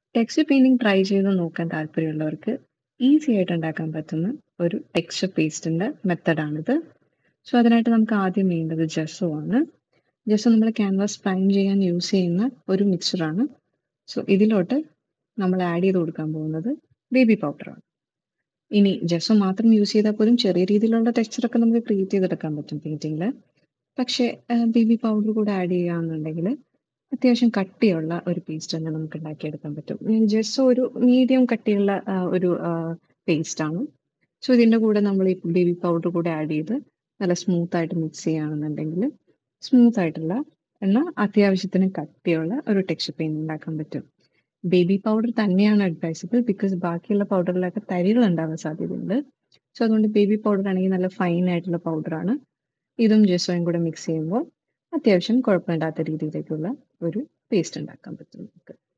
texture painting try ചെയ്ത് നോക്കാൻ താല്പര്യമുള്ളവർക്ക് ഈസി ആയിട്ട് ഉണ്ടാക്കാൻ പറ്റുന്ന ഒരു ടെക്സ്ചർ പേസ്റ്റിന്റെ മെത്തഡാണിത് സോ അതിനായിട്ട് നമുക്ക് ആദ്യം വേണ്ടത് ജെസ്സോ ആണ് ജെസ്സോ നമ്മൾ ക്യാൻവാസ് പ്രൈം ചെയ്യാൻ യൂസ് ചെയ്യുന്ന ഒരു മിക്സറാണ് സോ ഇതിലോട്ട് നമ്മൾ ആഡ് ചെയ്ത് കൊടുക്കാൻ പോകുന്നത് ബേബി പൗഡറാണ് ഇനി ജെസ്സോ മാത്രം യൂസ് ചെയ്താൽ പോലും ചെറിയ രീതിയിലുള്ള ടെക്സ്ചറൊക്കെ നമുക്ക് ക്രിയേറ്റ് ചെയ്തെടുക്കാൻ പറ്റും പെയിന്റിങ്ങിൽ പക്ഷേ ബേബി പൗഡർ കൂടെ ആഡ് ചെയ്യുകയാണെന്നുണ്ടെങ്കിൽ അത്യാവശ്യം കട്ടിയുള്ള ഒരു പേസ്റ്റ് തന്നെ നമുക്ക് ഉണ്ടാക്കിയെടുക്കാൻ പറ്റും ജെസ്സോ ഒരു മീഡിയം കട്ടിയുള്ള ആ, ഒരു പേസ്റ്റ് ആണ് സോ ഇതിൻ്റെ കൂടെ നമ്മൾ ഈ ബേബി പൗഡർ കൂടെ ആഡ് ചെയ്ത് നല്ല സ്മൂത്ത് ആയിട്ട് മിക്സ് ചെയ്യുകയാണെന്നുണ്ടെങ്കിൽ സ്മൂത്ത് ആയിട്ടുള്ള എന്നാൽ അത്യാവശ്യത്തിന് കട്ടിയുള്ള ഒരു ടെക്സ്ചർ പെയിന്റ് ഉണ്ടാക്കാൻ പറ്റും ബേബി പൗഡർ തന്നെയാണ് അഡ്വൈസബിൾ ബിക്കോസ് ബാക്കിയുള്ള പൗഡറിലൊക്കെ തരികൾ ഉണ്ടാവാൻ സാധ്യതയുണ്ട് സോ അതുകൊണ്ട് ബേബി പൗഡർ ആണെങ്കിൽ നല്ല ഫൈൻ ആയിട്ടുള്ള പൗഡറാണ് ഇതും ജെസ്സോയും കൂടെ മിക്സ് ചെയ്യുമ്പോൾ അത്യാവശ്യം കുഴപ്പമില്ലാത്ത രീതിയിലേക്കുള്ള ഒരു പേസ്റ്റ് ഉണ്ടാക്കാൻ പറ്റും നമുക്ക്